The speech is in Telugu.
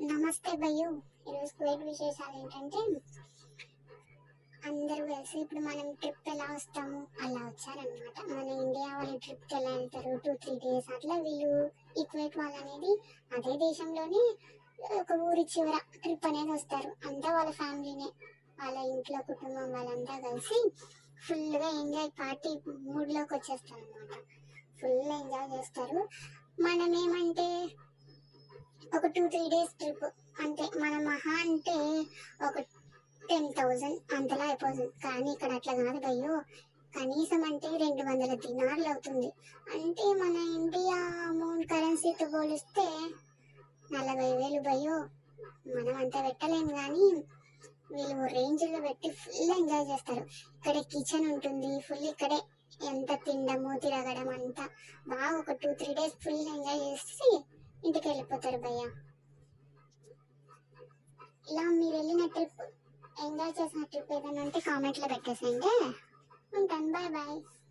నమస్తే భయ్యు ఈరోజు కువైట్ విశేషాలు ఏంటంటే అందరూ కలిసి ఇప్పుడు మనం ట్రిప్ ఎలా వస్తాము అలా వచ్చారనమాట మన ఇండియా వాళ్ళు ట్రిప్కి ఎలా వెళ్తారు టూ త్రీ డేస్ అట్లా వీళ్ళు ఈ కువైట్ వాళ్ళు అనేది అదే దేశంలోనే ఒక ఊరి చివర ట్రిప్ అనేది వస్తారు అంతా వాళ్ళ ఫ్యామిలీనే వాళ్ళ ఇంట్లో కుటుంబం వాళ్ళంతా కలిసి ఫుల్గా ఎంజాయ్ పార్టీ మూడ్లోకి వచ్చేస్తారు అనమాట ఫుల్ ఎంజాయ్ చేస్తారు మనం ఏమంటే ఒక టూ త్రీ డేస్ ట్రిప్ అంటే మన మహా అంటే ఒక టెన్ థౌజండ్ అంతలా అయిపోతుంది కానీ ఇక్కడ అట్లా కాదు భయ్యో కనీసం అంటే రెండు వందల దినార్లు అవుతుంది అంటే మన ఇండియా అమౌంట్ కరెన్సీతో పోలిస్తే నలభై వేలు భయ్యో మనం అంత పెట్టలేము కానీ వీళ్ళు రేంజ్లో పెట్టి ఫుల్ ఎంజాయ్ చేస్తారు ఇక్కడ కిచెన్ ఉంటుంది ఫుల్ ఇక్కడే ఎంత తినడము తిరగడం అంతా బాగా ఒక two three days full enjoy చేసి ఇంటికి వెళ్ళిపోతారు భయ్య ఇలా మీరు వెళ్ళిన ట్రిప్ ఎంజాయ్ చేసిన ట్రిప్ ఏదైనా ఉంటే కామెంట్లో పెట్టేసేయండి ఉంటాను బాయ్ బాయ్